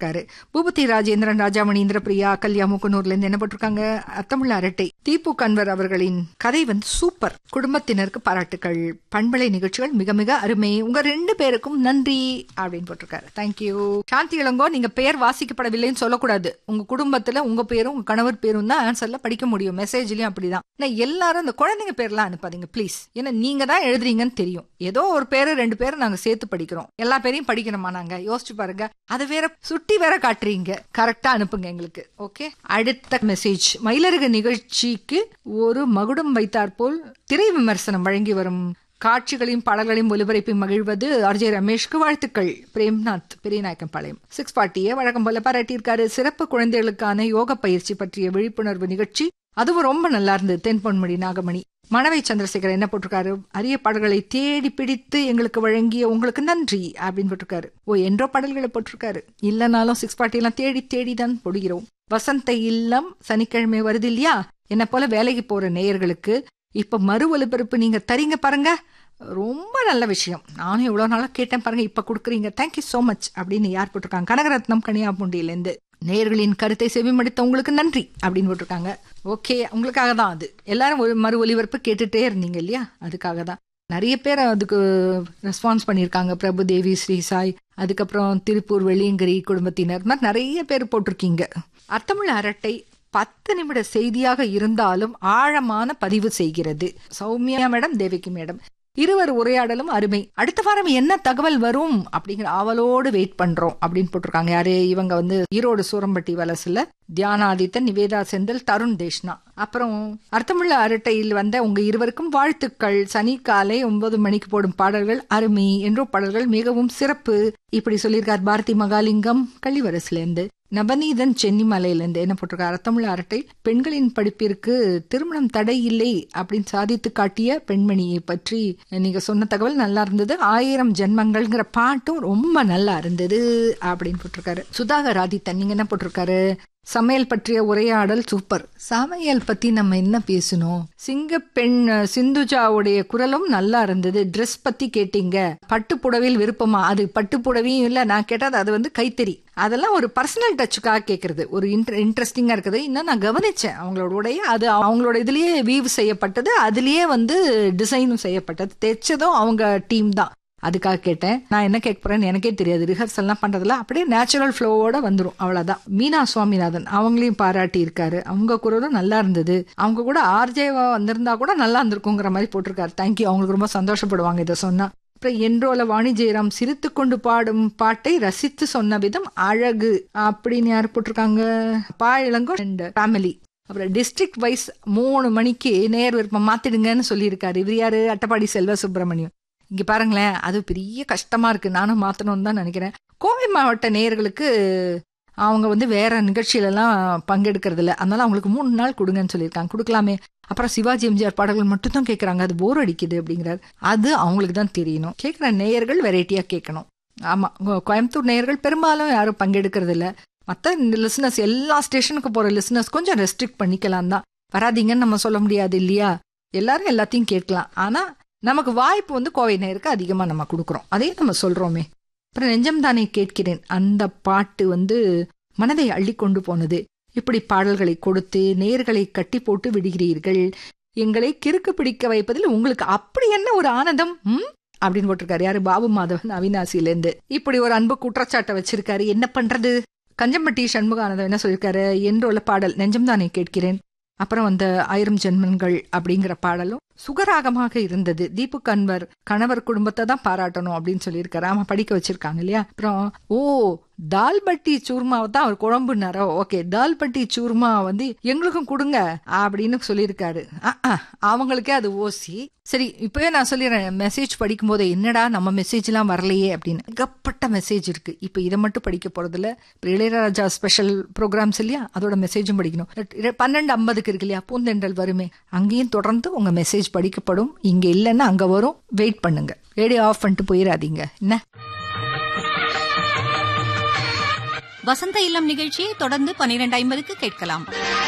போட்டிருக்காரு பூபதி ராஜேந்திரன் ராஜாமணி இந்திரபிரியா கல்யா முக்குனூர்ல இருந்து என்ன போட்டிருக்காங்க அத்தமிழ் அரட்டை தீபு கன்வர் அவர்களின் கதை வந்து சூப்பர் குடும்பத்தினருக்கு பாராட்டுகள் பண்பலை நிகழ்ச்சிகள் மிக மிக அருமை உங்க ரெண்டு பேருக்கும் நன்றி அப்படின்னு போட்டிருக்காரு தேங்க்யூ சாந்தி இளங்கோ நீங்க பெயர் வாசிக்கப்படவில்லைன்னு சொல்லக்கூடாது உங்க குடும்பத்துல உங்க பேரும் உங்க கணவர் பேரும் தான் ஆன்சர்ல படிக்க முடியும் மெசேஜ்லயும் அப்படிதான் நான் எல்லாரும் அந்த குழந்தைங்க பேர்லாம் அனுப்பாதீங்க ப்ளீஸ் ஏன்னா நீங்க தான் எழுதுறீங்கன்னு தெரியும் ஏதோ ஒரு பேரு ரெண்டு பேரும் நாங்க சேர்த்து படிக்கிறோம் எல்லா பேரையும் படிக்கணுமா நாங்க யோசிச்சு பாருங்க அதை வேற சுட்டி வேற காட்டுறீங்க கரெக்டா அனுப்புங்க எங்களுக்கு ஓகே அடுத்த மெசேஜ் மயிலருகு நிகழ்ச்சிக்கு ஒரு மகுடம் வைத்தாற் போல் திரை விமர்சனம் வழங்கி வரும் காட்சிகளையும் பாடல்களையும் ஒலிபரப்பி மகிழ்வது ஆர்ஜே ரமேஷ்க்கு வாழ்த்துக்கள் பிரேம்நாத் பெரியநாயக்கம்பாளையம் சிக்ஸ் பார்ட்டியை வழக்கம் போல பாராட்டியிருக்காரு சிறப்பு குழந்தைகளுக்கான யோக பயிற்சி பற்றிய விழிப்புணர்வு நிகழ்ச்சி அதுவும் ரொம்ப நல்லா இருந்தது தென்பொன்மணி நாகமணி மணவை சந்திரசேகர் என்ன போட்டிருக்காரு அரிய பாடல்களை தேடி பிடித்து எங்களுக்கு வழங்கிய உங்களுக்கு நன்றி அப்படின்னு போட்டிருக்காரு ஓ என்றோ பாடல்களை போட்டிருக்காரு இல்லைனாலும் சிக்ஸ் பார்ட்டி எல்லாம் தேடி தேடி தான் போடுகிறோம் வசந்த இல்லம் சனிக்கிழமை வருது இல்லையா என்ன போல வேலைக்கு போற நேயர்களுக்கு இப்ப மறு ஒலிபரப்பு நீங்க தரீங்க பாருங்க ரொம்ப நல்ல விஷயம் நானும் எவ்வளவு நாளா கேட்டேன் பாருங்க இப்ப கொடுக்குறீங்க தேங்க்யூ சோ மச் அப்படின்னு யார் போட்டிருக்காங்க கனகரத்னம் கனியாபுண்டியிலேருந்து நேயர்களின் கருத்தை செவிமடுத்த உங்களுக்கு நன்றி அப்படின்னு போட்டிருக்காங்க ஓகே உங்களுக்காக தான் அது எல்லாரும் ஒரு மறு ஒலிபரப்பு கேட்டுட்டே இருந்தீங்க இல்லையா அதுக்காக தான் நிறைய பேர் அதுக்கு ரெஸ்பான்ஸ் பண்ணியிருக்காங்க பிரபு தேவி ஸ்ரீசாய் அதுக்கப்புறம் திருப்பூர் வெள்ளியங்கிரி குடும்பத்தினர் இந்த மாதிரி நிறைய பேர் போட்டிருக்கீங்க அர்த்தமுள்ள அரட்டை பத்து நிமிட செய்தியாக இருந்தாலும் ஆழமான பதிவு செய்கிறது சௌமியா மேடம் தேவிகி மேடம் இருவர் உரையாடலும் அருமை அடுத்த வாரம் என்ன தகவல் வரும் அப்படிங்கிற ஆவலோடு வெயிட் பண்றோம் அப்படின்னு போட்டிருக்காங்க யாரு இவங்க வந்து ஈரோடு சூரம்பட்டி வலசுல தியானாதித்தன் நிவேதா செந்தில் தருண் தேஷ்னா அப்புறம் அர்த்தமுள்ள அரட்டையில் வந்த உங்க இருவருக்கும் வாழ்த்துக்கள் சனி காலை ஒன்பது மணிக்கு போடும் பாடல்கள் அருமை என்றோ பாடல்கள் மிகவும் சிறப்பு இப்படி சொல்லியிருக்கார் பாரதி மகாலிங்கம் கள்ளிவரசுல இருந்து நவநீதன் சென்னிமலையிலிருந்து என்ன போட்டிருக்காரு தமிழ் அரட்டை பெண்களின் படிப்பிற்கு திருமணம் தடை இல்லை அப்படின்னு சாதித்து காட்டிய பெண்மணியை பற்றி நீங்க சொன்ன தகவல் நல்லா இருந்தது ஆயிரம் ஜென்மங்கள்ங்கிற பாட்டும் ரொம்ப நல்லா இருந்தது அப்படின்னு போட்டிருக்காரு சுதாகர் ஆதித்தன் நீங்க என்ன போட்டிருக்காரு சமையல் பற்றிய உரையாடல் சூப்பர் சமையல் பத்தி நம்ம என்ன பேசணும் சிங்க பெண் சிந்துஜாவுடைய குரலும் நல்லா இருந்தது ட்ரெஸ் பத்தி கேட்டீங்க பட்டு புடவையில் விருப்பமா அது பட்டு புடவையும் இல்ல நான் கேட்டது அது வந்து கைத்தறி அதெல்லாம் ஒரு பர்சனல் டச்சுக்காக கேட்கறது ஒரு இன்ட்ரெஸ்டிங்கா இருக்குது இன்னும் நான் கவனிச்சேன் அவங்களோட உடைய அது அவங்களோட இதுலயே வீவ் செய்யப்பட்டது அதுலயே வந்து டிசைனும் செய்யப்பட்டது தைச்சதும் அவங்க டீம் தான் அதுக்காக கேட்டேன் நான் என்ன கேட்க போறேன்னு எனக்கே தெரியாது ரிஹர்சல்லாம் பண்றதுல அப்படியே நேச்சுரல் ஃப்ளோவோட வந்துடும் அவ்வளவுதான் மீனா சுவாமிநாதன் அவங்களையும் பாராட்டி இருக்காரு அவங்க குரலும் நல்லா இருந்தது அவங்க கூட ஆர்ஜேவா வந்திருந்தா கூட நல்லா இருந்திருக்குங்கிற மாதிரி போட்டிருக்காரு தேங்க்யூ அவங்களுக்கு ரொம்ப சந்தோஷப்படுவாங்க இதை சொன்னா அப்புறம் என்றோல வாணி ஜெயராம் சிரித்து கொண்டு பாடும் பாட்டை ரசித்து சொன்ன விதம் அழகு அப்படின்னு யார் போட்டிருக்காங்க பா இளங்கோ அண்ட் ஃபேமிலி அப்புறம் டிஸ்ட்ரிக்ட் வைஸ் மூணு மணிக்கு நேர் விருப்பம் மாத்திடுங்கன்னு சொல்லியிருக்காரு இவர் யாரு அட்டப்பாடி செல்வ சுப்பிரமணியம் இங்க பாருங்களேன் அது பெரிய கஷ்டமா இருக்கு நானும் மாத்தணும்னு தான் நினைக்கிறேன் கோவை மாவட்ட நேயர்களுக்கு அவங்க வந்து வேற நிகழ்ச்சியில எல்லாம் பங்கெடுக்கிறது இல்ல அதனால அவங்களுக்கு மூணு நாள் கொடுங்கன்னு சொல்லியிருக்காங்க கொடுக்கலாமே அப்புறம் சிவாஜி எம்ஜிஆர் பாடல்கள் மட்டும் தான் கேட்கறாங்க அது போர் அடிக்குது அப்படிங்கிறாரு அது அவங்களுக்கு தான் தெரியணும் கேட்கிற நேயர்கள் வெரைட்டியா கேட்கணும் ஆமா கோயம்புத்தூர் நேயர்கள் பெரும்பாலும் யாரும் பங்கெடுக்கிறது இல்ல மற்ற லிசனர்ஸ் எல்லா ஸ்டேஷனுக்கு போற லிசனர்ஸ் கொஞ்சம் ரெஸ்ட்ரிக்ட் பண்ணிக்கலாம் தான் வராதீங்கன்னு நம்ம சொல்ல முடியாது இல்லையா எல்லாரும் எல்லாத்தையும் கேட்கலாம் ஆனா நமக்கு வாய்ப்பு வந்து கோவை நேருக்கு அதிகமா நம்ம கொடுக்குறோம் அதே நம்ம சொல்றோமே அப்புறம் நெஞ்சம் தானே கேட்கிறேன் அந்த பாட்டு வந்து மனதை அள்ளி கொண்டு போனது இப்படி பாடல்களை கொடுத்து நேர்களை கட்டி போட்டு விடுகிறீர்கள் எங்களை கிறுக்கு பிடிக்க வைப்பதில் உங்களுக்கு அப்படி என்ன ஒரு ஆனந்தம் ம் அப்படின்னு போட்டிருக்காரு யாரு பாபு மாதவன் அவினாசில இருந்து இப்படி ஒரு அன்பு குற்றச்சாட்டை வச்சிருக்காரு என்ன பண்றது கஞ்சம்பட்டி சண்முகானந்தம் என்ன சொல்லியிருக்காரு என்றுள்ள பாடல் நெஞ்சம் தானே கேட்கிறேன் அப்புறம் அந்த ஆயிரம் ஜென்மன்கள் அப்படிங்கிற பாடலும் சுகராகமாக இருந்தது தீபு கன்வர் கணவர் குடும்பத்தை தான் பாராட்டணும் அப்படின்னு சொல்லியிருக்காரு ஆமா படிக்க வச்சிருக்காங்க இல்லையா அப்புறம் ஓ தால்பட்டி சூர்மாவை தான் அவர் குழம்புனாரோ ஓகே தால்பட்டி சூர்மா வந்து எங்களுக்கும் கொடுங்க அப்படின்னு சொல்லியிருக்காரு அவங்களுக்கே அது ஓசி சரி இப்பவே நான் சொல்லிடுறேன் மெசேஜ் படிக்கும் போது என்னடா நம்ம மெசேஜ் எல்லாம் வரலையே அப்படின்னு ஏகப்பட்ட மெசேஜ் இருக்கு இப்ப இதை மட்டும் படிக்க போறதுல இளையராஜா ஸ்பெஷல் ப்ரோக்ராம்ஸ் இல்லையா அதோட மெசேஜும் படிக்கணும் பன்னெண்டு ஐம்பதுக்கு இருக்கு இல்லையா பூந்தெண்டல் வருமே அங்கேயும் தொடர்ந்து உங்க மெசேஜ் படிக்கப்படும் இங்க இல்லைன்னா அங்க வரும் வெயிட் பண்ணுங்க ரேடியோ ஆஃப் பண்ணிட்டு போயிடாதீங்க என்ன வசந்த இல்லம் நிகழ்ச்சியை தொடர்ந்து பன்னிரண்டு ஐம்பதுக்கு கேட்கலாம்